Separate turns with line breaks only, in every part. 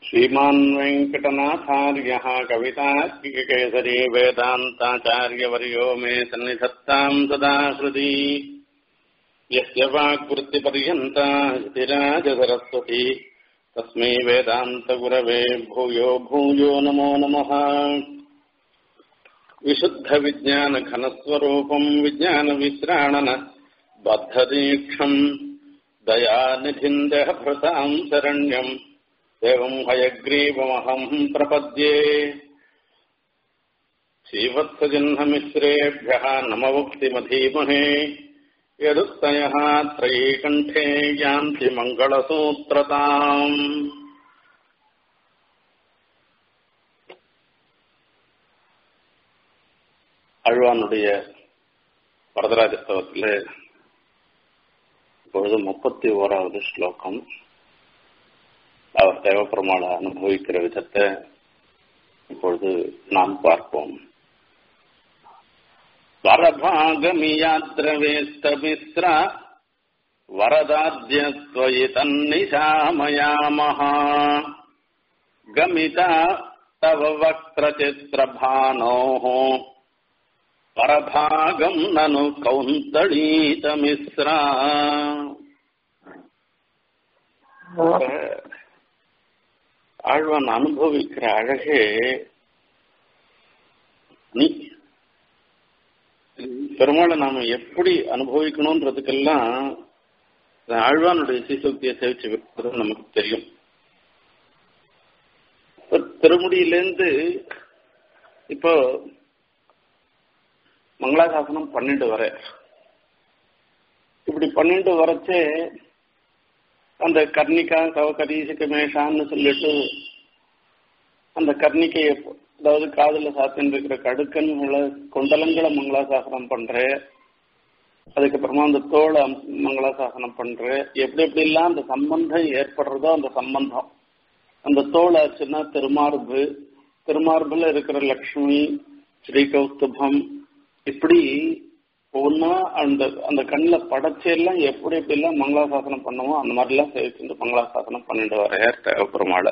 श्रीमान् वेङ्कटनाथार्यः कवितार्किककेसरी वेदान्ताचार्यवर्यो मे सन्निधत्ताम् सदा श्रुति यस्य वाक्वृत्तिपर्यन्ता स्थिराजसरस्वती तस्मै वेदान्तगुरवे भूयो भूयो नमो नमः विशुद्धविज्ञानघनस्वरूपम् विज्ञानविश्राणन बद्धदीक्षम् दयानिधिम् देहभृताम् शरण्यम् एवम् हयग्रीवमहम् प्रपद्ये श्रीवत्सजह्नमिश्रेभ्यः नमवुक्तिमधीमहे यदुक्तयः त्रयीकण्ठे यान्ति मङ्गलसूत्रताम् அழ்வானுடைய வரதராஜஸ்தவத்தில் இப்பொழுது முப்பத்தி ஓராவது ஸ்லோகம் அவர் தேவப்பெருமாளை அனுபவிக்கிற விதத்தை இப்பொழுது நாம் பார்ப்போம் வரபாகமியாத்ரவேஸ்தமிஸ்ர வரதாத்யத்வயி தன்னிஷாமயாமः गमिता तव वक्त्रचित्रभानोः परभागम् ननु कौन्तळीतमिस्रा ஆழ்வான் அனுபவிக்கிற அழகே நீ பெருமாளை நாம எப்படி அனுபவிக்கணும்ன்றதுக்கெல்லாம் ஆழ்வானுடைய சீசக்தியை சேவிச்சு வைப்பது நமக்கு தெரியும் திருமுடியிலேருந்து இப்போ மங்களாசாசனம் பன்னெண்டு வர இப்படி பன்னெண்டு வரச்சே அந்த கர்ணிகா கவகரீசிக மேஷான்னு சொல்லிட்டு அந்த கர்ணிக்கையை அதாவது காதுல சாத்தின்னு இருக்கிற கடுக்கன்களை கொண்டலங்களை மங்களாசாசனம் பண்றேன் அதுக்கப்புறமா அந்த தோலை மங்களாசாசனம் பண்றேன் எப்படி எப்படி எல்லாம் அந்த சம்பந்தம் ஏற்படுறதோ அந்த சம்பந்தம் அந்த தோல் ஆச்சுன்னா திருமார்பு திருமார்புல இருக்கிற லக்ஷ்மி ஸ்ரீகௌஸ்துபம் இப்படி ஒவ்வொன்னா அந்த அந்த கண்ணில் படைச்செல்லாம் எப்படி எப்படி எல்லாம் மங்களாசாசனம் பண்ணுவோம் அந்த மாதிரிலாம் சேவிச்சுட்டு மங்களாசாசனம் பண்ணிட்டு வர தேவைப்பெருமாளை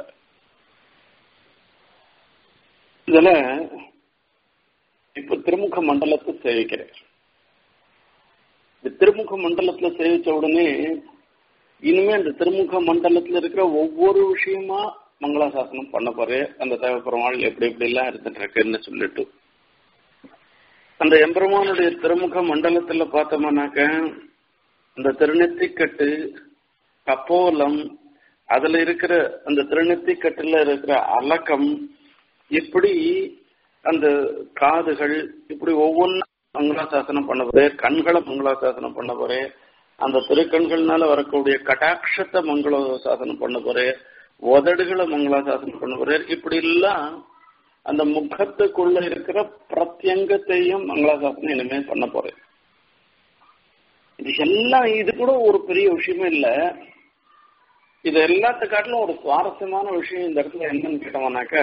இதுல இப்ப திருமுக மண்டலத்தை சேவிக்கிறேன் இந்த திருமுக மண்டலத்துல சேவிச்ச உடனே இனிமே அந்த திருமுக மண்டலத்துல இருக்கிற ஒவ்வொரு விஷயமா மங்களாசாசனம் பண்ண போறே அந்த தேவப்பெருமாள் எப்படி எப்படி எல்லாம் இருந்துட்டு இருக்குன்னு சொல்லிட்டு அந்த எம்பெருமானுடைய திருமுக மண்டலத்துல பார்த்தோம்னாக்க அந்த திருநெத்திக்கட்டு கப்போலம் அதுல இருக்கிற அந்த திருநெத்திக்கட்டுல இருக்கிற அலக்கம் இப்படி அந்த காதுகள் இப்படி ஒவ்வொன்றும் மங்களாசாசனம் பண்ண போறே கண்களை மங்களாசாசனம் பண்ண போறே அந்த திருக்கண்கள்னால வரக்கூடிய கட்டாட்சத்தை மங்களாசாசனம் பண்ண போறே உதடுகளை மங்களாசாசனம் பண்ண போறே இப்படி எல்லாம் அந்த முகத்துக்குள்ள இருக்கிற பிரத்யங்கத்தையும் மங்களாசாசனம் இனிமே பண்ண போறேன் இது எல்லாம் இது கூட ஒரு பெரிய விஷயமே இல்லை இது எல்லாத்த காட்டிலும் ஒரு சுவாரஸ்யமான விஷயம் இந்த இடத்துல என்னன்னு கேட்டோம்னாக்கா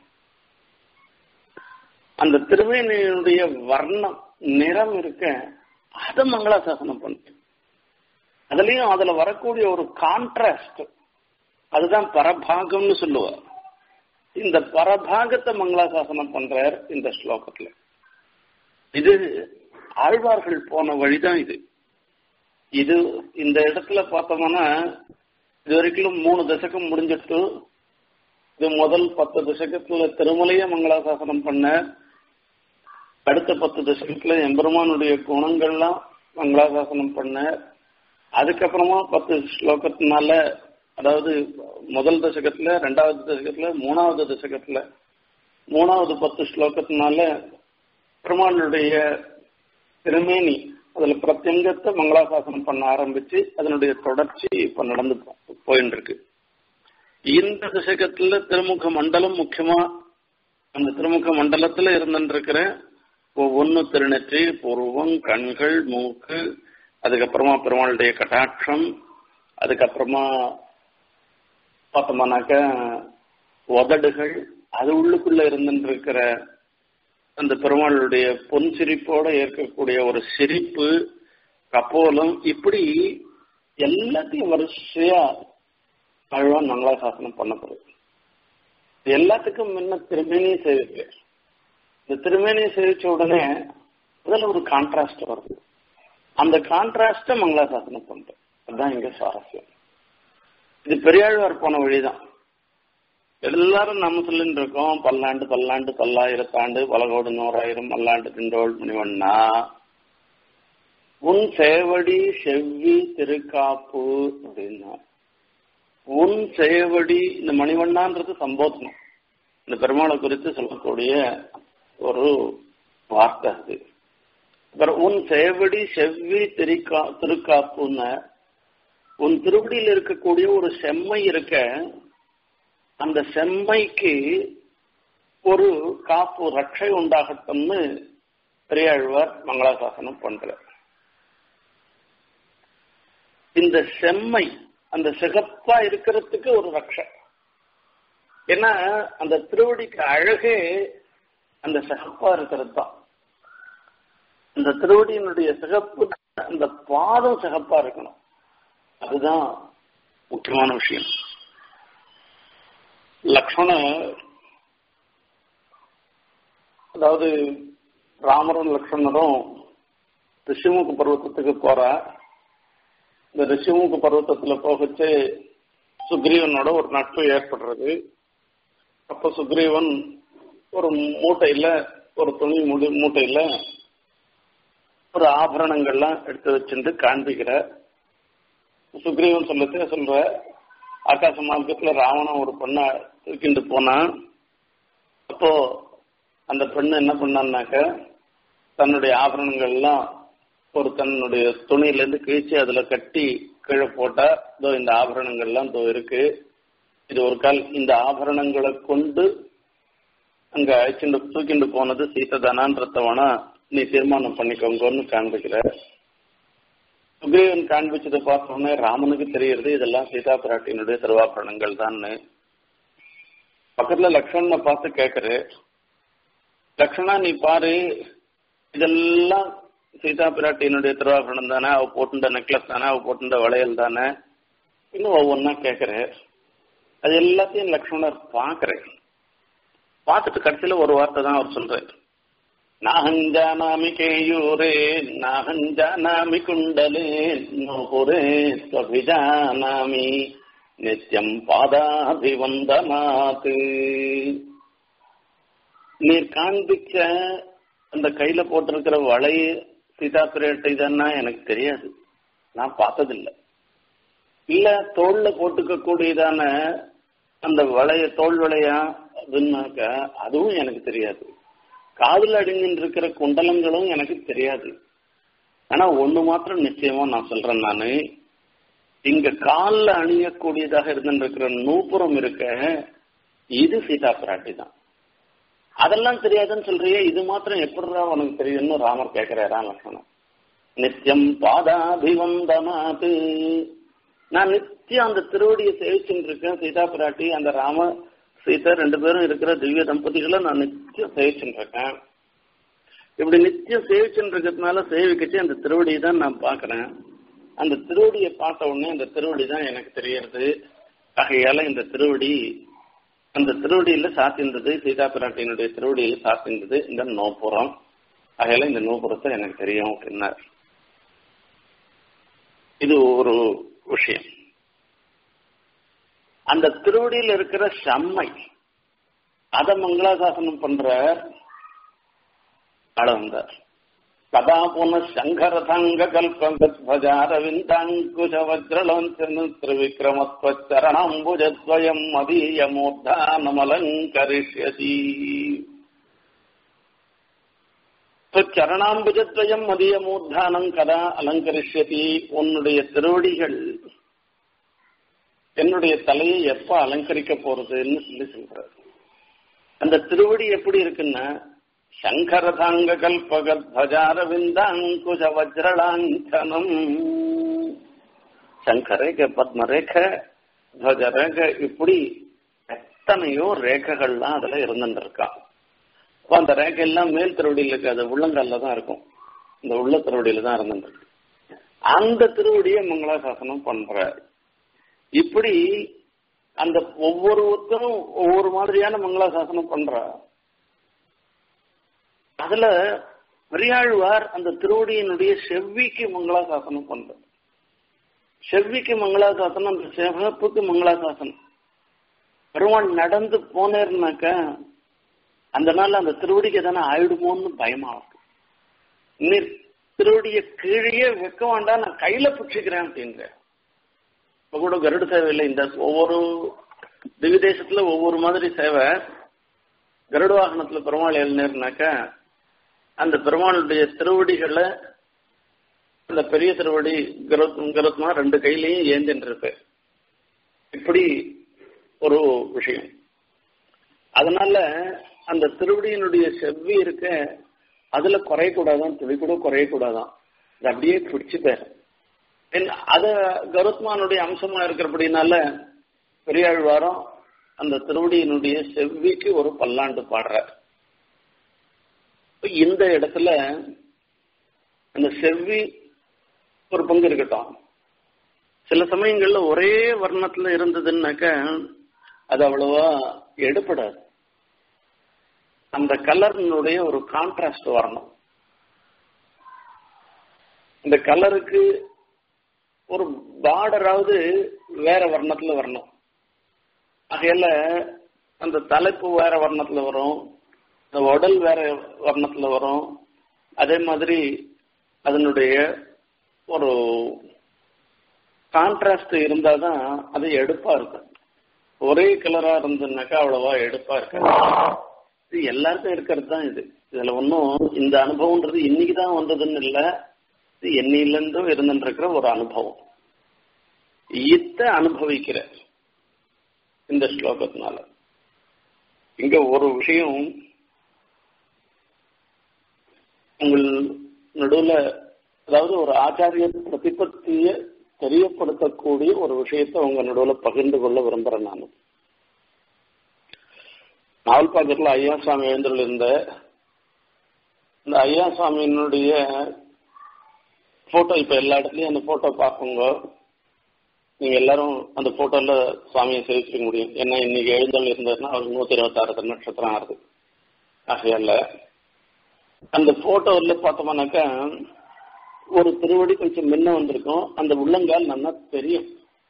அந்த திருவேணியுடைய வர்ணம் நிறம் இருக்க அதை மங்களாசாசனம் பண்ணு அதுலயும் அதுல வரக்கூடிய ஒரு கான்ட்ராஸ்ட் அதுதான் பரபாகம்னு சொல்லுவார் இந்த பரபாகத்தை மங்களாசாசனம் பண்றார் இந்த ஸ்லோகத்துல இது ஆழ்வார்கள் போன வழிதான் இது இது இந்த இடத்துல பார்த்தோம்னா இது வரைக்கும் மூணு தசகம் முடிஞ்சிட்டு இது முதல் பத்து தசகத்துல திருமலைய மங்களாசாசனம் பண்ண அடுத்த பத்து தசகத்துல எம்பெருமானுடைய குணங்கள்லாம் மங்களாசாசனம் பண்ண அதுக்கப்புறமா பத்து ஸ்லோகத்தினால அதாவது முதல் தசகத்துல ரெண்டாவது தசகத்துல மூணாவது தசகத்துல மூணாவது பத்து ஸ்லோகத்தினால பெருமாளுடைய திருமேனி அதுல பிரத்யங்கத்தை மங்களாசாசனம் பண்ண ஆரம்பிச்சு அதனுடைய தொடர்ச்சி இப்ப நடந்து போயின்னு இருக்கு இந்த தசகத்துல திருமுக மண்டலம் முக்கியமா அந்த திருமுக மண்டலத்துல இருந்துருக்கிற ஒவ்வொன்னு திருநெற்றி புருவம் கண்கள் மூக்கு அதுக்கப்புறமா பெருமாளுடைய கட்டாட்சம் அதுக்கப்புறமா பார்த்தோம்னாக்க உதடுகள் அது உள்ளுக்குள்ள இருந்துருக்கிற அந்த பெருமாளுடைய பொன் சிரிப்போட இருக்கக்கூடிய ஒரு சிரிப்பு கப்போலம் இப்படி எல்லாத்தையும் வரிசையா அழ்வான் மங்களாசாசனம் பண்ணப்படுது எல்லாத்துக்கும் முன்ன திருமேனியை சேவிக்கிறார் இந்த திருமேனியை சேவிச்ச உடனே அதுல ஒரு கான்ட்ராஸ்ட் வருது அந்த கான்ட்ராஸ்ட மங்களாசாசனம் பண்ற அதுதான் இங்க சுவாரஸ்யம் இது பெரியாழ்வார் போன வழிதான் எல்லாரும் நம்ம சொல்லிட்டு இருக்கோம் பல்லாண்டு பல்லாண்டு பல்லாயிரத்தாண்டு பலகோடு நூறாயிரம் பல்லாண்டு திண்டோள் முனிவண்ணா உன் சேவடி செவ்வி திருக்காப்பு அப்படின்னா உன் சேவடி இந்த மணிவண்ணான்றது சம்போதனம் இந்த பெருமாளை குறித்து சொல்லக்கூடிய ஒரு வார்த்தை அது அப்புறம் உன் சேவடி செவ்வி திருக்கா திருக்காப்புன்னு உன் திருவடியில் இருக்கக்கூடிய ஒரு செம்மை இருக்க அந்த செம்மைக்கு ஒரு காப்பு ரட்சை உண்டாகட்டும்னு பெரியாழ்வார் மங்களாசாசனம் பண்றார் இந்த செம்மை அந்த சிகப்பா இருக்கிறதுக்கு ஒரு ரட்சை ஏன்னா அந்த திருவடிக்கு அழகே அந்த சிகப்பா இருக்கிறது தான் அந்த திருவடியினுடைய சிகப்பு அந்த பாதம் சிகப்பா இருக்கணும் அதுதான் முக்கியமான விஷயம் லக்ஷ்மண அதாவது ராமரும் லக்ஷ்மணரும் ரிஷிமுக பர்வத்தத்துக்கு போற இந்த ரிஷிமுக பர்வத்தத்துல போகச்சு சுக்ரீவனோட ஒரு நட்பு ஏற்படுறது அப்ப சுக்ரீவன் ஒரு மூட்டையில ஒரு துணி முடி மூட்டையில ஒரு ஆபரணங்கள்லாம் எடுத்து வச்சுட்டு காண்பிக்கிற சுக்ரீவன் சொல்லத்தே சொல்ற ஆகாச மார்க்கத்துல ராவணன் ஒரு பெண்ணை தூக்கிட்டு போனான் அப்போ அந்த பெண்ணு என்ன பண்ணான்னாக்க தன்னுடைய ஆபரணங்கள் எல்லாம் ஒரு தன்னுடைய துணியில இருந்து கிழிச்சு அதுல கட்டி கீழே போட்டா இதோ இந்த ஆபரணங்கள்லாம் இதோ இருக்கு இது ஒரு கால் இந்த ஆபரணங்களை கொண்டு அங்க அழைச்சிட்டு தூக்கிண்டு போனது சீத்ததானான்றத நீ தீர்மானம் பண்ணிக்கோங்கன்னு காண்பிக்கிற சுக்ரீவன் காண்பிச்சதை பார்த்தோன்னே ராமனுக்கு தெரியறது இதெல்லாம் சீதா பிராட்டியினுடைய திருவாபரணங்கள் தான்னு பக்கத்துல லக்ஷ்மணனை பார்த்து கேக்குற லக்ஷ்மணா நீ பாரு இதெல்லாம் சீதா பிராட்டியினுடைய திருவாபரணம் தானே அவ போட்டுண்ட நெக்லஸ் தானே அவ போட்டுண்ட வளையல் தானே இன்னும் ஒவ்வொன்னா கேக்குற அது எல்லாத்தையும் லக்ஷ்மணர் பாக்குறேன் பார்த்துட்டு கடைசியில ஒரு வார்த்தை தான் அவர் சொல்றாரு நாகஞ்சானாமி கேயூரே நாகஞ்சானாமி குண்டலே நோபுரே ஸ்வபிஜானாமி நித்யம் பாதாபிவந்தனாத்து நீர் காண்பிச்ச அந்த கையில போட்டிருக்கிற வளை சீதா பிரேட்டை தானா எனக்கு தெரியாது நான் பார்த்ததில்லை இல்ல தோல்ல போட்டுக்க கூடியதான அந்த வளைய தோல் வளையா அதுன்னாக்க அதுவும் எனக்கு தெரியாது காதுல அடிஞ்சின்னு இருக்கிற குண்டலங்களும் எனக்கு தெரியாது ஆனா ஒண்ணு மாத்திரம் நிச்சயமா நான் சொல்றேன் நானு இங்க காலில் அணியக்கூடியதாக இருந்துருக்கிற நூப்புறம் இருக்க இது சீதா பிராட்டி தான் அதெல்லாம் தெரியாதுன்னு சொல்றியே இது மாத்திரம் எப்படிடா உனக்கு தெரியும்னு ராமர் கேட்கிறாரா லக்ஷ்மணன் நித்தியம் பாதாபிவந்தனாது நான் நித்தியம் அந்த திருவடியை சேவிச்சுட்டு இருக்கேன் சீதா பிராட்டி அந்த ராம சீதா ரெண்டு பேரும் இருக்கிற திவ்ய தம்பதிகளை நான் நித்தியம் சேவிச்சுட்டு இருக்கேன் இப்படி நித்தியம் சேவிச்சுட்டு இருக்கிறதுனால சேவிக்கச்சு அந்த திருவடியை தான் நான் பாக்குறேன் அந்த திருவடியை பார்த்த உடனே அந்த திருவடி தான் எனக்கு தெரியறது ஆகையால இந்த திருவடி அந்த திருவடியில சாத்திருந்தது சீதா பிராட்டியினுடைய திருவடியில சாத்திருந்தது இந்த நோப்புறம் ஆகையால இந்த நோப்புறத்தை எனக்கு தெரியும் அப்படின்னார் இது ஒரு விஷயம் அந்த திருவடியில் இருக்கிற செம்மை அத மங்களாசாசனம் பண்ற வந்தார் கதா புன சங்கரதங்க கல்பகத்வஜாரவிந்தாங்குஜ வஜ்ரலோஞ்சனு திரிவிக்ரமத்வச்சரணாம்புஜத்வயம் மதீயமூர்தானமலங்கரிஷ்யசி சரணாம்புஜத்வயம் மதியமூர்தானம் கதா அலங்கரிஷ்யதி உன்னுடைய திருவடிகள் என்னுடைய தலையை எப்ப அலங்கரிக்க போறதுன்னு சொல்லி சொல்றாரு அந்த திருவடி எப்படி இருக்குன்னா சங்கரதாங்க கல்பகத்வஜாரவிந்தாங்குஜ வஜ்ரலாஞ்சனம் சங்கரேக பத்மரேக துவஜரேக இப்படி எத்தனையோ ரேகைகள்லாம் அதுல இருந்துருக்கான் அப்ப அந்த ரேகை எல்லாம் மேல் திருவடியில் இருக்காது உள்ளங்கால தான் இருக்கும் இந்த உள்ள திருவடியில தான் இருந்துருக்கு அந்த திருவடியை மங்களாசாசனம் பண்ற இப்படி அந்த ஒவ்வொருத்தரும் ஒவ்வொரு மாதிரியான மங்களாசாசனம் பண்றா அதுல பெரியாழ்வார் அந்த திருவடியினுடைய செவ்விக்கு மங்களாசாசனம் பண்ற செவ்விக்கு மங்களாசாசனம் அந்த சிவப்புக்கு மங்களாசாசனம் பெருமாள் நடந்து போனேர்னாக்க அந்த நாள் அந்த திருவடிக்கு தானே ஆயிடுமோன்னு பயமா இருக்கு நீர் திருவடிய கீழே வைக்க வேண்டாம் நான் கையில பிடிச்சிக்கிறேன் அப்படிங்கிற இப்ப கூட கருடு சேவை இல்லை இந்த ஒவ்வொரு திவ்ய தேசத்துல ஒவ்வொரு மாதிரி சேவை கருட வாகனத்துல பெருமாள் எழுநேர்னாக்க அந்த பெருமாளுடைய திருவடிகளை அந்த பெரிய திருவடி கருத் கருத்மா ரெண்டு கையிலையும் ஏந்தின்னு இருப்பேன் இப்படி ஒரு விஷயம் அதனால அந்த திருவடியினுடைய செவ்வி இருக்க அதுல குறையக்கூடாதான் துளி கூட குறையக்கூடாதான் அது அப்படியே பிடிச்சுப்பேன் அத கருத்மானுடைய அம்சமா இருக்கிறபடினால பெரியாழ்வாரம் அந்த திருவடியினுடைய செவ்விக்கு ஒரு பல்லாண்டு பாடுறார் இந்த இடத்துல அந்த செவ்வி ஒரு பங்கு இருக்கட்டும் சில சமயங்கள்ல ஒரே வர்ணத்துல இருந்ததுன்னாக்க அது அவ்வளவா எடுப்படாது அந்த கலர்னுடைய ஒரு கான்ட்ராஸ்ட் வரணும் இந்த கலருக்கு ஒரு பார்டராவது வேற வர்ணத்துல வரணும் ஆகையால அந்த தலைப்பு வேற வர்ணத்துல வரும் இந்த உடல் வேற வர்ணத்துல வரும் அதே மாதிரி அதனுடைய ஒரு கான்ட்ராஸ்ட் இருந்தாதான் அது எடுப்பா இருக்கும் ஒரே கலரா இருந்ததுனாக்கா அவ்வளவா எடுப்பா இருக்காது இது எல்லாருக்கும் இருக்கிறது தான் இது இதுல ஒன்றும் இந்த அனுபவம்ன்றது இன்னைக்கு தான் வந்ததுன்னு இல்லை இது என்னையிலிருந்தும் இருந்துருக்கிற ஒரு அனுபவம் இத்த அனுபவிக்கிற இந்த ஸ்லோகத்தினால இங்க ஒரு விஷயம் உங்கள் நடுவுல அதாவது ஒரு ஆச்சாரியர் பிரதிபத்திய தெரியப்படுத்தக்கூடிய ஒரு விஷயத்தை உங்க நடுவுல பகிர்ந்து கொள்ள விரும்புறேன் நான் நாவல்பாக்கத்தில் ஐயா சுவாமி எழுந்துள்ள இருந்த இந்த ஐயா சுவாமியினுடைய போட்டோ இப்ப எல்லா இடத்துலயும் அந்த போட்டோ பார்க்குங்க நீங்க எல்லாரும் அந்த போட்டோல சுவாமியை சேவிச்சிக்க முடியும் ஏன்னா இன்னைக்கு எழுந்தல் இருந்ததுன்னா அவருக்கு நூத்தி இருபத்தாறு நட்சத்திரம் ஆறுது ஆகையால அந்த போட்டோல பார்த்தோம்னாக்கா ஒரு திருவடி கொஞ்சம் முன்ன வந்திருக்கும் அந்த உள்ளங்கால் நல்லா தெரியும்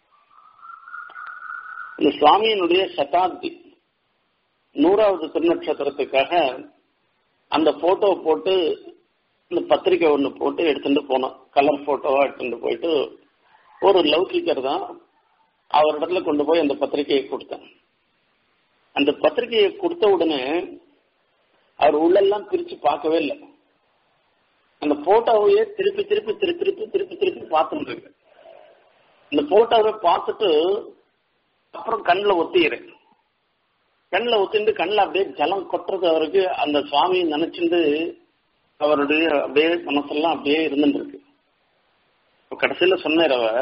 இந்த சுவாமியினுடைய சதாப்தி நூறாவது திருநட்சத்திரத்துக்காக அந்த போட்டோ போட்டு இந்த பத்திரிக்கை ஒன்று போட்டு எடுத்துட்டு போனோம் கலர் போட்டோவா எடுத்துட்டு போயிட்டு ஒரு லௌகிக்கர் தான் அவரிடத்துல கொண்டு போய் அந்த பத்திரிகையை கொடுத்தேன் அந்த பத்திரிகையை கொடுத்த உடனே அவர் உள்ளெல்லாம் பிரிச்சு பார்க்கவே இல்லை அந்த போட்டோவையே திருப்பி திருப்பி திருப்பி திருப்பி திருப்பி திருப்பி பார்த்துட்டு இருக்கு இந்த போட்டோவை பார்த்துட்டு அப்புறம் கண்ணில் ஒத்திக்கிறேன் கண்ணில் ஒத்திட்டு கண்ணில் அப்படியே ஜலம் கொட்டுறது அவருக்கு அந்த சுவாமி நினைச்சிட்டு அவருடைய அப்படியே மனசெல்லாம் அப்படியே இருந்துட்டு இருக்கு இப்போ கடைசியில சொன்னார் அவ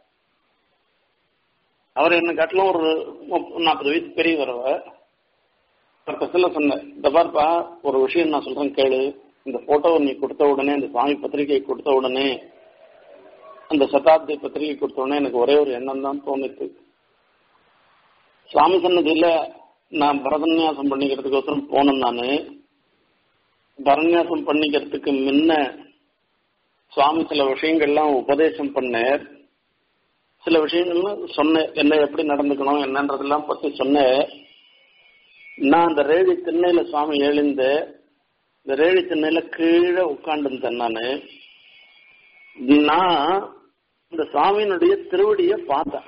அவர் என்ன காட்டிலும் ஒரு நாற்பது வயசு பெரியவர் அவ கடைசியில் சொன்னேன் இந்த பார்ப்பா ஒரு விஷயம் நான் சொல்றேன் கேளு இந்த போட்டோவை நீ கொடுத்த உடனே இந்த சுவாமி பத்திரிகை கொடுத்த உடனே அந்த சதாப்தி பத்திரிகை கொடுத்த உடனே எனக்கு ஒரே ஒரு எண்ணம் தான் தோணுச்சு சுவாமி சன்னதியில நான் பரதன்யாசம் பண்ணிக்கிறதுக்கோசரம் போனேன் நான் பரநியாசம் பண்ணிக்கிறதுக்கு முன்ன சுவாமி சில விஷயங்கள்லாம் உபதேசம் பண்ணார் சில விஷயங்கள்லாம் சொன்னேன் என்ன எப்படி நடந்துக்கணும் என்னன்றதெல்லாம் பத்தி சொன்னேன் நான் அந்த ரேழி திண்ணையில சுவாமி எழுந்து இந்த ரேழி திண்ணையில கீழே உட்காந்துருந்தேன் நான் நான் இந்த சுவாமியினுடைய திருவடியை பார்த்தேன்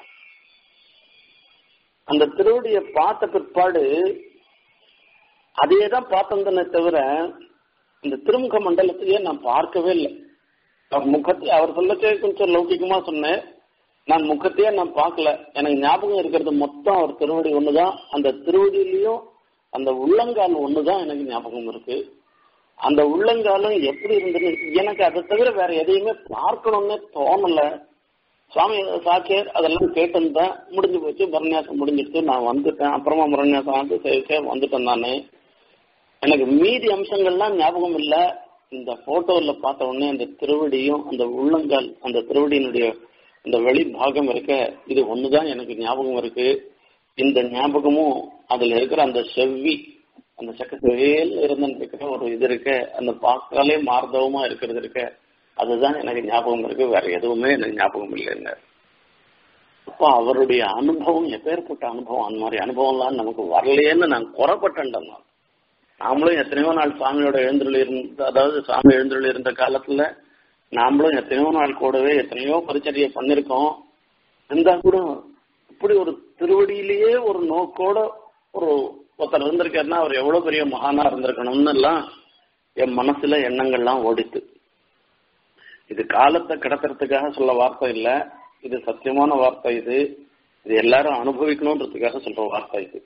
அந்த திருவடியை பார்த்த பிற்பாடு அதே தான் பார்த்தந்தனே தவிர இந்த திருமுக மண்டலத்தையே நான் பார்க்கவே இல்லை அவர் முகத்தை அவர் சொல்லச்சே கொஞ்சம் லௌகிகமா சொன்னேன் நான் முகத்தையே நான் பார்க்கல எனக்கு ஞாபகம் இருக்கிறது மொத்தம் அவர் திருவடி ஒண்ணுதான் அந்த திருவடியிலையும் அந்த உள்ளங்கால் ஒண்ணுதான் எனக்கு ஞாபகம் இருக்கு அந்த உள்ளங்காலும் எப்படி இருந்தது எனக்கு அதை தவிர வேற எதையுமே பார்க்கணும்னே தோணல சுவாமி சாக்கியர் அதெல்லாம் கேட்டிருந்தேன் முடிஞ்சு போச்சு பரநியாசம் முடிஞ்சிட்டு நான் வந்துட்டேன் அப்புறமா பரநியாசம் வந்து சேவிச்சே வந்துட்டேன் நான் எனக்கு மீதி அம்சங்கள்லாம் ஞாபகம் இல்லை இந்த போட்டோவில் பார்த்த உடனே அந்த திருவடியும் அந்த உள்ளங்கால் அந்த திருவடியினுடைய அந்த வெளி பாகம் இருக்க இது ஒண்ணுதான் எனக்கு ஞாபகம் இருக்கு இந்த ஞாபகமும் அதுல இருக்கிற அந்த செவ்வி அந்த சக்கரவேல் இருந்துட்டு இருக்கிற ஒரு இது இருக்க அந்த பார்த்தாலே மார்தவமா இருக்கிறது இருக்க அதுதான் எனக்கு ஞாபகம் இருக்கு வேற எதுவுமே எனக்கு ஞாபகம் இல்லைங்க அப்போ அவருடைய அனுபவம் எப்பேற்பட்ட அனுபவம் அந்த மாதிரி அனுபவம்லாம் நமக்கு வரலையேன்னு நான் குறப்பட்டேன் நான் நாமளும் எத்தனையோ நாள் சாமியோட எழுந்துள்ள இருந்த அதாவது சாமி எழுந்துள்ள இருந்த காலத்துல நாமளும் எத்தனையோ நாள் கூடவே எத்தனையோ பரிச்சரியை பண்ணிருக்கோம் இருந்தா கூட இப்படி ஒரு திருவடியிலேயே ஒரு நோக்கோட ஒரு ஒருத்தர் இருந்திருக்காருன்னா அவர் எவ்வளவு பெரிய மகானா இருந்திருக்கணும்னு எல்லாம் என் மனசுல எண்ணங்கள்லாம் ஓடித்து இது காலத்தை கடத்துறதுக்காக சொல்ல வார்த்தை இல்ல இது சத்தியமான வார்த்தை இது இது எல்லாரும் அனுபவிக்கணும்ன்றதுக்காக சொல்ற வார்த்தை இது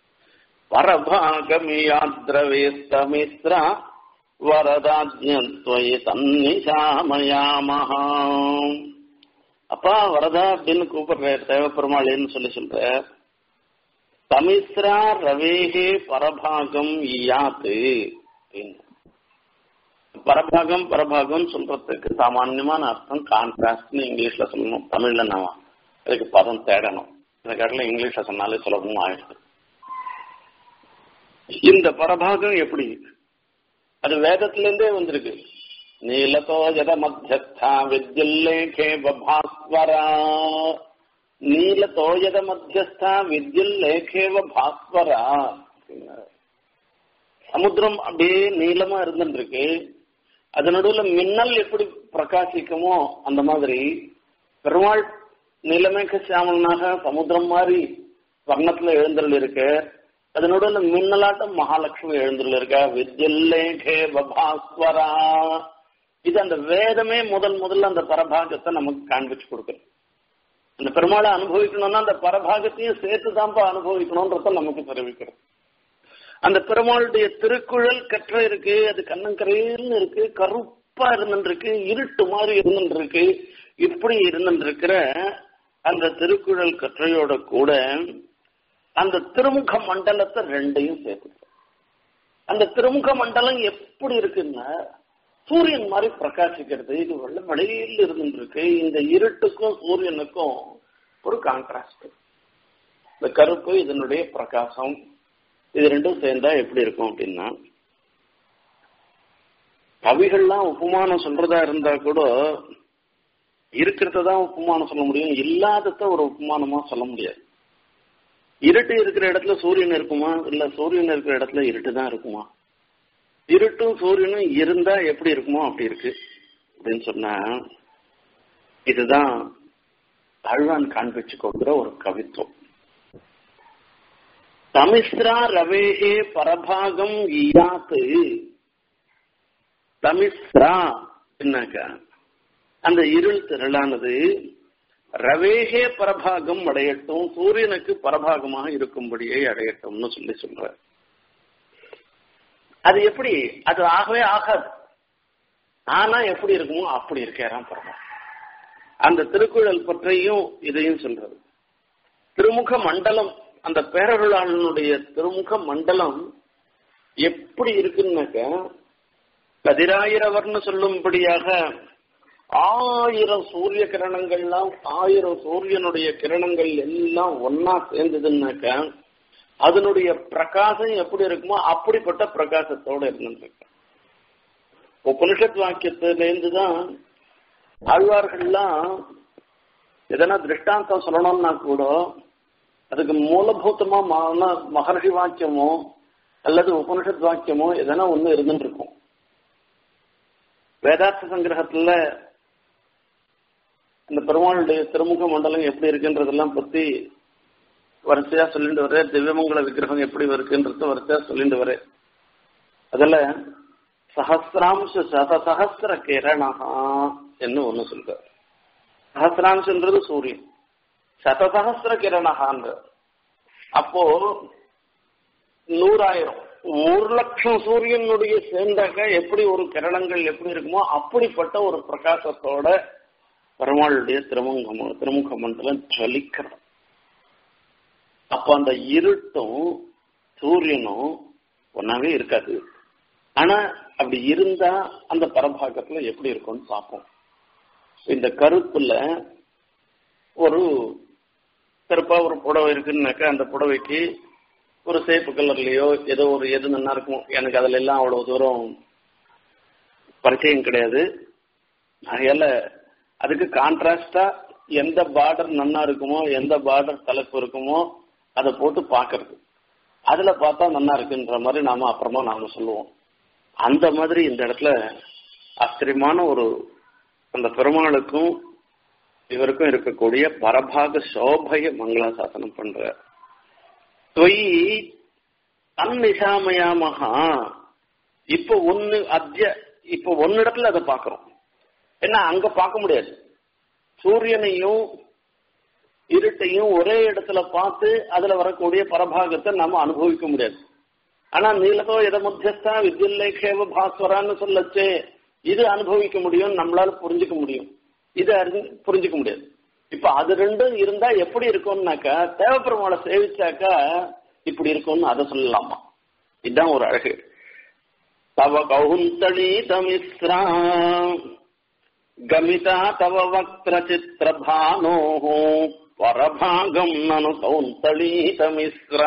பரபாகமியாத்ரவேஸ்தமிஸ்ரா வரதாஜ்யத்வயி தன்னிஷாமயாமஹா அப்பா வரதா அப்படின்னு கூப்பிடுறார் தேவப்பெருமாளின்னு சொல்லி சொல்ற தமிஸ்ரா ரவேகே பரபாகம் இயாத்து பரபாகம் பரபாகம் சொல்றதுக்கு சாமான்யமான அர்த்தம் கான்ட்ராஸ்ட்னு இங்கிலீஷ்ல சொல்லணும் தமிழ்ல நான் அதுக்கு பதம் தேடணும் இந்த கடல இங்கிலீஷ்ல சொன்னாலே சுலபமும் ஆயிடுது இந்த பரபாகம் எப்படி அது வேதத்துல இருந்தே வந்திருக்கு நீலதோ ஜத மத்தியஸ்தா வித்யுல்லேகே பாஸ்வரா நீலதோயத மத்தியஸ்தா வித்யுல்லேகேவ பாஸ்வரா சமுத்திரம் அப்படியே நீளமா இருந்துருக்கு அது நடுவில் மின்னல் எப்படி பிரகாசிக்குமோ அந்த மாதிரி பெருமாள் நீலமேக சியாமலனாக சமுத்திரம் மாதிரி வர்ணத்துல எழுந்தருள் இருக்கு அது நடுவில் மின்னலாட்டம் மகாலட்சுமி எழுந்துள்ள இருக்கா வித்யுல்லேகே பபாஸ்வரா இது அந்த வேதமே முதல் முதல்ல அந்த பரபாகத்தை நமக்கு காண்பிச்சு கொடுக்குது அந்த பெருமாளை அனுபவிக்கணும்னா அந்த பரபாகத்தையும் சேர்த்து தான்ப்பா அனுபவிக்கணும்ன்றத நமக்கு தெரிவிக்கிறது அந்த பெருமாளுடைய திருக்குழல் கற்ற இருக்கு அது கண்ணங்கரையில்னு இருக்கு கருப்பா இருந்துருக்கு இருட்டு மாதிரி இருந்துருக்கு இப்படி இருந்துருக்கிற அந்த திருக்குழல் கற்றையோட கூட அந்த திருமுக மண்டலத்தை ரெண்டையும் சேர்த்து அந்த திருமுக மண்டலம் எப்படி இருக்குன்னா சூரியன் மாதிரி பிரகாசிக்கிறது இது வெள்ள வெளியில் இருந்துருக்கு இந்த இருட்டுக்கும் சூரியனுக்கும் ஒரு கான்ட்ராஸ்ட் இந்த கருப்பு இதனுடைய பிரகாசம் இது ரெண்டும் சேர்ந்தா எப்படி இருக்கும் அப்படின்னா கவிகள்லாம் உப்புமானம் சொல்றதா இருந்தா கூட இருக்கிறத தான் உப்புமானம் சொல்ல முடியும் இல்லாதத ஒரு உப்புமானமா சொல்ல முடியாது இருட்டு இருக்கிற இடத்துல சூரியன் இருக்குமா இல்ல சூரியன் இருக்கிற இடத்துல இருட்டு தான் இருக்குமா இருட்டும் சூரியனும் இருந்தா எப்படி இருக்குமோ அப்படி இருக்கு அப்படின்னு சொன்னா இதுதான் அழ்வான் காண்பிச்சு கொடுக்கிற ஒரு கவித்துவம் தமிஸ்ரா ரவேகே பரபாகம் ஈயாத்து தமிஸ்ரா என்னக்கா அந்த இருள் திரளானது ரவேகே பரபாகம் அடையட்டும் சூரியனுக்கு பரபாகமாக இருக்கும்படியே அடையட்டும்னு சொல்லி சொல்ற அது எப்படி அது ஆகவே ஆகாது ஆனா எப்படி இருக்குமோ அப்படி இருக்காராம் பரமா அந்த திருக்குறள் பற்றியும் இதையும் சொல்றது திருமுக மண்டலம் அந்த பேரருளாளனுடைய திருமுக மண்டலம் எப்படி இருக்குன்னாக்க கதிராயிரவர்னு சொல்லும்படியாக ஆயிரம் சூரிய கிரணங்கள்லாம் ஆயிரம் சூரியனுடைய கிரணங்கள் எல்லாம் ஒன்னா சேர்ந்ததுன்னாக்க அதனுடைய பிரகாசம் எப்படி இருக்குமோ அப்படிப்பட்ட பிரகாசத்தோட இருந்துருக்கு உபனிஷத் வாக்கியத்திலேருந்து தான் ஆழ்வார்கள்லாம் எதனா திருஷ்டாந்தம் சொல்லணும்னா கூட அதுக்கு மூலபூத்தமா மகர்ஷி வாக்கியமோ அல்லது உபனிஷத் வாக்கியமோ எதனா ஒண்ணு இருந்துட்டு இருக்கும் வேதார்த்த சங்கிரகத்துல இந்த பெருமாளுடைய திருமுக மண்டலம் எப்படி இருக்குன்றதெல்லாம் பத்தி வரிசையா சொல்லிட்டு வரேன் திவ்யமங்கல விக்கிரகம் எப்படி இருக்குன்றது வரிசையா சொல்லிட்டு வரேன் அதுல சஹசிராம்ச சத சஹசிர கிரணஹா என்று ஒண்ணு சொல்ற சஹசிராம்சன்றது சூரியன் சதசகசிர கிரணஹான்ற அப்போ நூறாயிரம் ஒரு லட்சம் சூரியனுடைய சேர்ந்தாக்க எப்படி ஒரு கிரணங்கள் எப்படி இருக்குமோ அப்படிப்பட்ட ஒரு பிரகாசத்தோட பெருமாளுடைய திருமுக திருமுக மண்டலம் ஜலிக்கிறது அப்ப அந்த இருட்டும் சூரியனும் ஒன்னாவே இருக்காது ஆனா அப்படி இருந்தா அந்த பரபாகத்துல எப்படி இருக்கும்னு பார்ப்போம் இந்த கருப்புல ஒரு கருப்பா ஒரு புடவை இருக்குன்னாக்கா அந்த புடவைக்கு ஒரு சேப்பு கலர்லயோ ஏதோ ஒரு எது நல்லா இருக்கும் எனக்கு அதுல எல்லாம் அவ்வளவு தூரம் பரிச்சயம் கிடையாது அதனால அதுக்கு கான்ட்ராஸ்டா எந்த பார்டர் நன்னா இருக்குமோ எந்த பார்டர் தலைப்பு இருக்குமோ அதை போட்டு பாக்குறது அதுல பார்த்தா நல்லா இருக்குன்ற மாதிரி நாம அப்புறமா நாம சொல்லுவோம் அந்த மாதிரி இந்த இடத்துல ஆச்சரியமான ஒரு அந்த பெருமாளுக்கும் இவருக்கும் இருக்கக்கூடிய பரபாக சோபைய மங்களாசாசனம் பண்ற தொய் தன்னிசாமயாமகா இப்ப ஒன்னு அத்திய இப்ப ஒன்னிடத்துல அதை பாக்குறோம் ஏன்னா அங்க பார்க்க முடியாது சூரியனையும் இருட்டையும் ஒரே இடத்துல பார்த்து அதுல வரக்கூடிய பரபாகத்தை நம்ம அனுபவிக்க முடியாது ஆனா நீலகோ எத மத்தியஸ்தா வித்யுல்லேகேவ பாஸ்வரான்னு சொல்லச்சே இது அனுபவிக்க முடியும் நம்மளால புரிஞ்சுக்க முடியும் இது அறிஞ்சு புரிஞ்சுக்க முடியாது இப்ப அது ரெண்டும் இருந்தா எப்படி இருக்கும்னாக்கா தேவப்பெருமாளை சேவிச்சாக்கா இப்படி இருக்கும்னு அதை சொல்லலாமா இதுதான் ஒரு அழகு தவ கௌந்தளி தமிஸ்ரா கமிதா தவ வக்ர சித்திர பானோ பரபாகம் நனு கௌந்தளி தமிஸ்ரா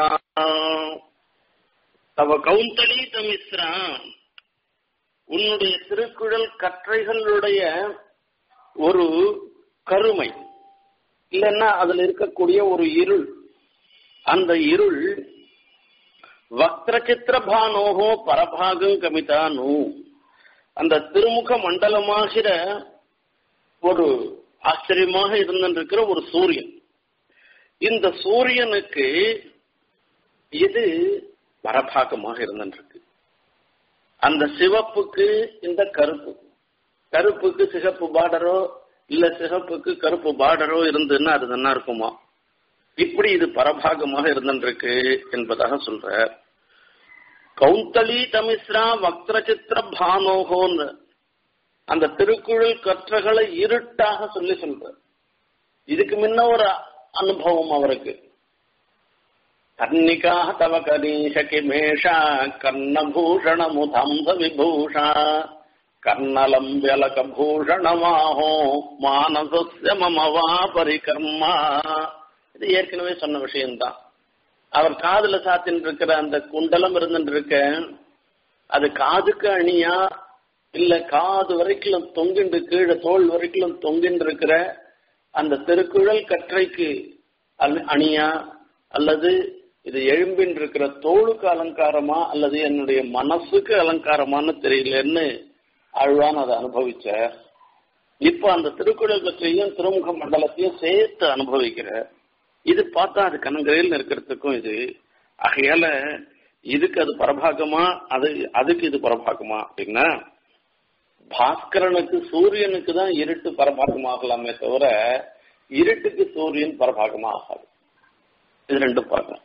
தவ கௌந்தளி தமிஸ்ரா உன்னுடைய திருக்குழல் கற்றைகளுடைய ஒரு கருமை இல்லைன்னா அதுல இருக்கக்கூடிய ஒரு இருள் அந்த இருள் வக்ரச்சித்திர பானோகோ பரபாகம் கமிதானு அந்த திருமுக மண்டலமாகிற ஒரு ஆச்சரியமாக இருந்திருக்கிற ஒரு சூரியன் இந்த சூரியனுக்கு இது பரபாகமாக இருந்திருக்கு அந்த சிவப்புக்கு இந்த கருப்பு கருப்புக்கு சிகப்பு பார்டரோ இல்ல சிகப்புக்கு கருப்பு பார்டரோ இருந்துன்னா அது நல்லா இருக்குமா இப்படி இது பரபாகமாக இருந்திருக்கு என்பதாக சொல்ற கௌந்தளி தமிஸ்ரா வக்ர சித்திர பானோகோன்னு அந்த திருக்குழல் கற்றகளை இருட்டாக சொல்லி சொல்ற இதுக்கு முன்ன ஒரு அனுபவம் அவருக்கு கர்ணிகா தவ கரீஷ கிமேஷா கர்ணபூஷண முதம்ப விபூஷா கர்ணலம்பியலக பூஷணமாஹோ மானசஸ்ய மமவா பரிகர்மா இது ஏற்கனவே சொன்ன விஷயம்தான் அவர் காதுல சாத்தின் இருக்கிற அந்த குண்டலம் இருந்துட்டு இருக்க அது காதுக்கு அணியா இல்ல காது வரைக்கும் தொங்கின்று கீழே தோல் வரைக்கும் தொங்கின்று இருக்கிற அந்த திருக்குழல் கற்றைக்கு அணியா அல்லது இது எழும்பின் இருக்கிற தோளுக்கு அலங்காரமா அல்லது என்னுடைய மனசுக்கு அலங்காரமான்னு தெரியலன்னு ஆழ்வான் அதை அனுபவிச்ச இப்ப அந்த திருக்குறள் பற்றியும் திருமுக மண்டலத்தையும் சேர்த்து அனுபவிக்கிற இது பார்த்தா அது கணங்கரையில் இருக்கிறதுக்கும் இது ஆகையால இதுக்கு அது பரபாகமா அது அதுக்கு இது பரபாகமா அப்படின்னா பாஸ்கரனுக்கு சூரியனுக்கு தான் இருட்டு பரபாகமாகலாமே தவிர இருட்டுக்கு சூரியன் பரபாகமா ஆகாது இது ரெண்டும் பார்க்கலாம்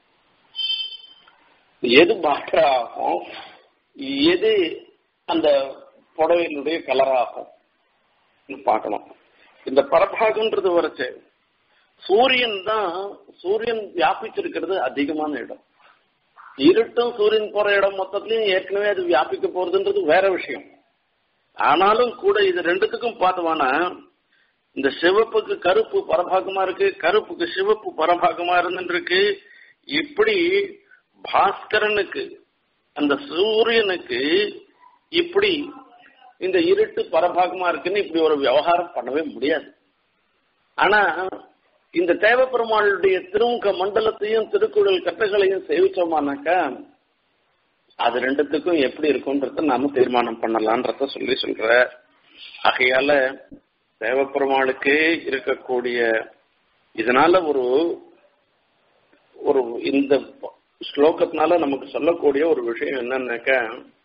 எது பாஸ்கர ஆகும் எது அந்த புடவையினுடைய கலராகும் பார்க்கணும் இந்த பரபாகன்றது வரைச்சு சூரியன் தான் சூரியன் வியாபிச்சிருக்கிறது அதிகமான இடம் இருட்டும் சூரியன் போற இடம் மொத்தத்திலையும் ஏற்கனவே அது வியாபிக்க போறதுன்றது வேற விஷயம் ஆனாலும் கூட இது ரெண்டுத்துக்கும் பார்த்தோம்னா இந்த சிவப்புக்கு கருப்பு பரபாகமா இருக்கு கருப்புக்கு சிவப்பு பரபாகமா இருந்துருக்கு இப்படி பாஸ்கரனுக்கு அந்த சூரியனுக்கு இப்படி இந்த இருட்டு பரபாகமா இருக்குன்னு இப்படி ஒரு விவகாரம் பண்ணவே முடியாது ஆனா இந்த தேவப்பெருமாளுடைய திருமுக மண்டலத்தையும் திருக்குறள் கட்டுகளையும் சேவிச்சோமானாக்கா அது ரெண்டுத்துக்கும் எப்படி இருக்கும்ன்றத நாம தீர்மானம் பண்ணலான்றத சொல்லி சொல்ற ஆகையால தேவப்பெருமாளுக்கு இருக்கக்கூடிய இதனால ஒரு ஒரு இந்த ஸ்லோகத்தினால நமக்கு சொல்லக்கூடிய ஒரு விஷயம் என்னன்னாக்கா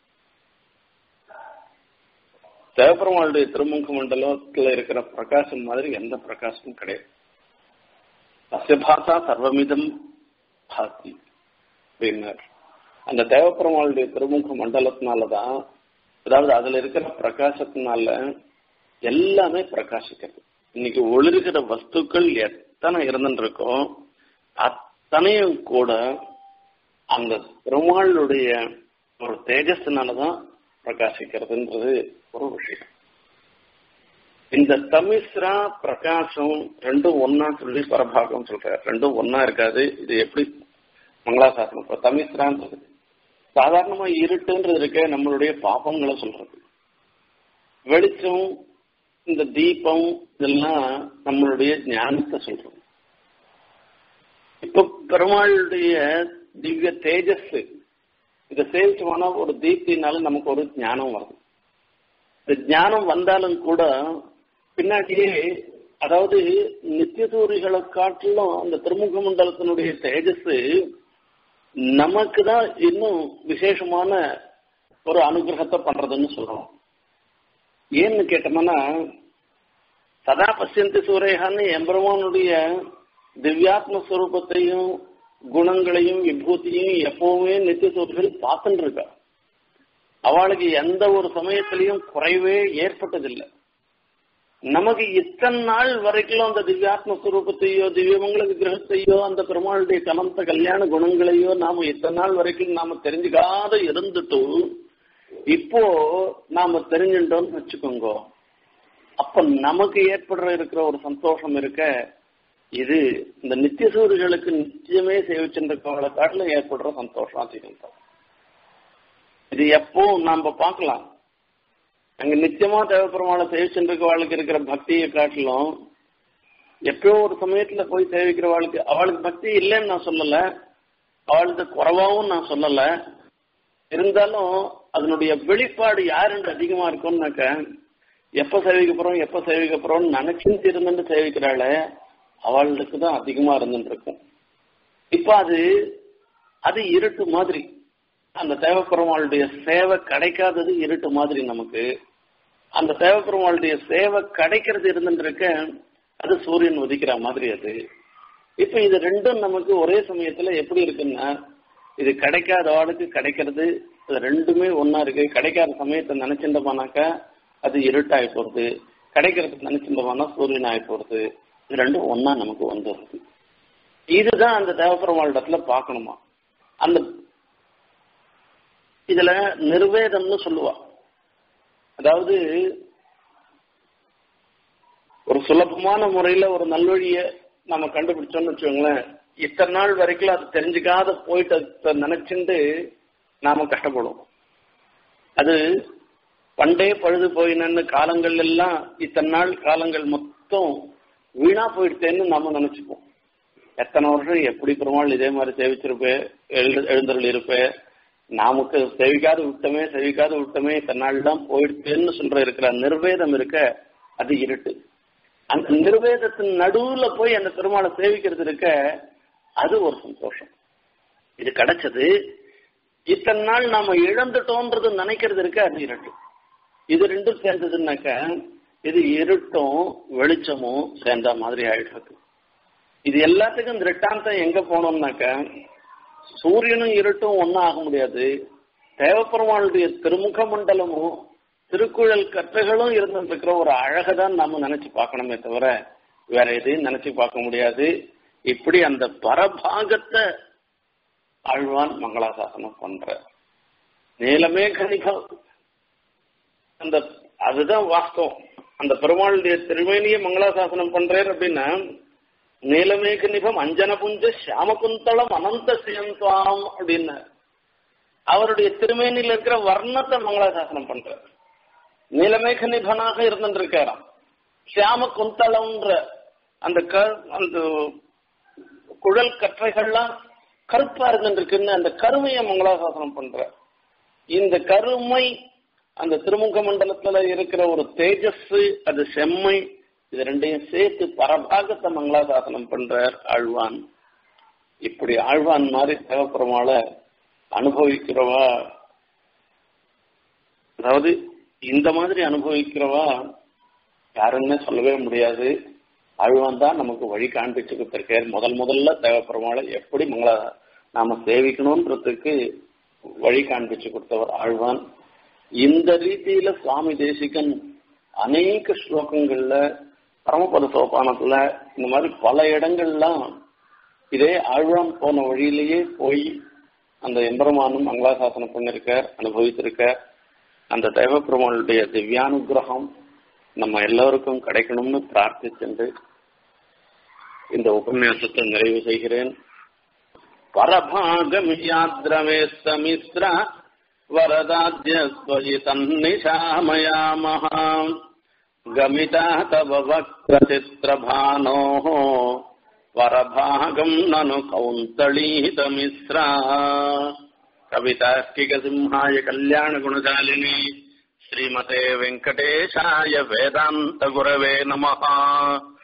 தேவப்பெருமாளுடைய திருமுக மண்டலத்துல இருக்கிற பிரகாசம் மாதிரி எந்த பிரகாசமும் கிடையாது அசிய பாசா சர்வமிதம் பாசி அப்படின்னார் அந்த தேவப்பெருமாளுடைய திருமுக மண்டலத்தினாலதான் அதாவது அதுல இருக்கிற பிரகாசத்தினால எல்லாமே பிரகாசிக்கிறது இன்னைக்கு ஒளிர்கிற வஸ்துக்கள் எத்தனை இருந்துருக்கோ அத்தனையும் கூட அந்த பெருமாளுடைய ஒரு தேஜஸ்னாலதான் பிரகாசிக்கிறதுன்றது ஒரு விஷயம் இந்த தமிஸ்ரா பிரகாசம் ரெண்டும் ஒன்னா சொல்லி பரபாகம் சொல்றாரு ரெண்டும் ஒன்னா இருக்காது இது எப்படி மங்களாசாசனம் இப்ப தமிஸ்ரான்றது சாதாரணமா இருட்டுன்றது இருக்க நம்மளுடைய பாபங்களை சொல்றது வெளிச்சம் இந்த தீபம் இதெல்லாம் நம்மளுடைய ஞானத்தை சொல்றது இப்ப பெருமாளுடைய திவ்ய தேஜஸ் இதை சேவிச்சோம்னா ஒரு தீப்தினால நமக்கு ஒரு ஞானம் வரும் இந்த ஞானம் வந்தாலும் கூட பின்னாடியே அதாவது நித்தியசூரிகளை காட்டிலும் அந்த திருமுக மண்டலத்தினுடைய தேஜஸ் நமக்கு தான் இன்னும் விசேஷமான ஒரு அனுகிரகத்தை பண்றதுன்னு சொல்றோம் ஏன்னு கேட்டோம்னா சதா பசியந்தி சூரேகான்னு எம்பெருமானுடைய திவ்யாத்ம ஸ்வரூபத்தையும் குணங்களையும் விபூதியும் எப்பவுமே நித்திய சூரியர்கள் பார்த்துட்டு இருக்கா அவளுக்கு எந்த ஒரு சமயத்திலையும் குறைவே ஏற்பட்டதில்லை நமக்கு இத்தனை நாள் வரைக்கும் அந்த திவ்யாத்ம ஸ்வரூபத்தையோ திவ்யமங்கள விக்கிரகத்தையோ அந்த பெருமாளுடைய கலந்த கல்யாண குணங்களையோ நாம இத்தனை நாள் வரைக்கும் நாம தெரிஞ்சுக்காத இருந்துட்டு இப்போ நாம தெரிஞ்சுட்டோம்னு வச்சுக்கோங்க அப்ப நமக்கு ஏற்படுற இருக்கிற ஒரு சந்தோஷம் இருக்க இது இந்த நித்திய சூரியர்களுக்கு நிச்சயமே சேவிச்சுருக்கவங்களை காட்டிலும் ஏற்படுற சந்தோஷம் அதிகம் தான் இது எப்போ நாம பார்க்கலாம் அங்க நிச்சயமா தேவைப்படுறவாளை சேவிச்சுருக்கவாளுக்கு இருக்கிற பக்தியை காட்டிலும் எப்பயோ ஒரு சமயத்துல போய் சேவிக்கிறவாளுக்கு அவளுக்கு பக்தி இல்லைன்னு நான் சொல்லல அவளுக்கு குறைவாவும் நான் சொல்லல இருந்தாலும் அதனுடைய வெளிப்பாடு யாருன்னு அதிகமா இருக்கும்னாக்க எப்ப சேவிக்க போறோம் எப்ப சேவிக்க போறோம்னு நினைச்சுட்டு இருந்துட்டு சேவிக்கிறாளே அவளுக்கு தான் அதிகமா இருந்துட்டு இருக்கும் இப்ப அது அது இருட்டு மாதிரி அந்த தேவப்பெருமாளுடைய சேவை கிடைக்காதது இருட்டு மாதிரி நமக்கு அந்த தேவப்பெருமாளுடைய சேவை கிடைக்கிறது இருந்துட்டு இருக்க அது சூரியன் உதிக்கிற மாதிரி அது இப்ப இது ரெண்டும் நமக்கு ஒரே சமயத்துல எப்படி இருக்குன்னா இது கிடைக்காத ஆளுக்கு கிடைக்கிறது இது ரெண்டுமே ஒன்னா இருக்கு கிடைக்காத சமயத்தை நினைச்சிருந்தோம்னாக்கா அது இருட்டாகி போறது கிடைக்கிறதுக்கு நினைச்சிருந்தோம்னா சூரியன் ஆகி போறது இது ரெண்டும் ஒன்னா நமக்கு வந்துடுது இதுதான் அந்த தேவப்பெருமாளிடத்துல பார்க்கணுமா அந்த இதுல நிர்வேதம்னு சொல்லுவா அதாவது ஒரு சுலபமான முறையில ஒரு நல்வழிய நம்ம கண்டுபிடிச்சோம்னு வச்சுக்கோங்களேன் இத்தனை நாள் வரைக்கும் அது தெரிஞ்சுக்காத போயிட்டு நினைச்சுட்டு நாம கஷ்டப்படுவோம் அது பண்டே பழுது போயினன்னு காலங்கள் எல்லாம் இத்தனை நாள் காலங்கள் மொத்தம் வீணா போயிடுத்தேன்னு நாம நினைச்சுப்போம் எத்தனை வருஷம் எப்படி பெருமாள் இதே மாதிரி சேவிச்சிருப்பேன் எழுந்தருள் இருப்பேன் நமக்கு செவிக்காது விட்டமே செவிக்காது விட்டமே இத்தனை நாள் தான் போயிடுச்சுன்னு சொல்ற இருக்கிற நிர்வேதம் இருக்க அது இருட்டு அந்த நிர்வேதத்தின் நடுவுல போய் அந்த பெருமாளை சேவிக்கிறது இருக்க அது ஒரு சந்தோஷம் இது கிடைச்சது இத்தனை நாள் நாம இழந்துட்டோன்றது நினைக்கிறது இருக்க அது இருட்டு இது ரெண்டும் சேர்ந்ததுன்னாக்க இது இருட்டும் வெளிச்சமும் சேர்ந்த மாதிரி ஆயிடுறது இது எல்லாத்துக்கும் திருட்டாந்தம் எங்க போனோம்னாக்க சூரியனும் இருட்டும் ஒன்னும் ஆக முடியாது தேவப்பெருமாளுடைய திருமுக மண்டலமும் திருக்குழல் கற்றைகளும் இருந்திருக்கிற ஒரு அழகதான் நாம நினைச்சு பார்க்கணுமே தவிர வேற எதையும் நினைச்சு பார்க்க முடியாது இப்படி அந்த பரபாகத்தை ஆழ்வான் மங்களாசாசனம் பண்ற நீலமேகனிகம் அந்த அதுதான் வாஸ்தவம் அந்த பெருமாளுடைய திருமேனிய மங்களாசாசனம் பண்றாரு அப்படின்னா நீலமேக நிபம் அஞ்சன புஞ்ச சியாமகுந்தளம் அனந்த சியந்தாம் அப்படின்னு அவருடைய திருமேனியில் இருக்கிற வர்ணத்தை மங்களாசாசனம் பண்றார் நீலமேக நிபனாக இருந்துருக்காராம் சியாம குந்தளம்ன்ற அந்த க அந்த குழல் கற்றைகள்லாம் கருப்பா இருந்துருக்குன்னு அந்த கருமையை மங்களாசாசனம் பண்ற இந்த கருமை அந்த திருமுக மண்டலத்துல இருக்கிற ஒரு தேஜஸ் அது செம்மை இது ரெண்டையும் சேர்த்து பரபாகத்தை மங்களாசாசனம் பண்றார் ஆழ்வான் இப்படி ஆழ்வான் மாதிரி தேவப்புறமால அனுபவிக்கிறவா அதாவது இந்த மாதிரி அனுபவிக்கிறவா யாருன்னு சொல்லவே முடியாது ஆழ்வான் தான் நமக்கு வழி காண்பிச்சு கொடுத்திருக்கார் முதல் முதல்ல தேவப்பெருமாளை எப்படி மங்களா நாம சேவிக்கணும்ன்றதுக்கு வழி காண்பிச்சு கொடுத்தவர் ஆழ்வான் இந்த ரீதியில சுவாமி தேசிகன் அநேக ஸ்லோகங்கள்ல பரமபத சோபானத்துல இந்த மாதிரி பல இடங்கள்லாம் இதே ஆழ்வான் போன வழியிலேயே போய் அந்த எம்பெருமானும் மங்களாசாசனம் பண்ணிருக்கார் அனுபவித்திருக்கார் அந்த தேவப்பெருமானுடைய திவ்யானுகிரகம் நம்ம எல்லோருக்கும் கிடைக்கணும்னு பிரார்த்திச்சென்று இந்த உபன்யாசத்தை நிறைவு செய்கிறேன் பரபாகமியாத்ரவே சமிஸ்ர வரதாத்யஸ்வயி தன்னிஷாமயாமः गमिता तव वक्रचित्रभानोः परभागम् ननु कौन्तळीतमिश्रा कवितार्किकसिंहाय कल्याणगुणशालिनी श्रीमते वेङ्कटेशाय वेदान्तगुरवे नमः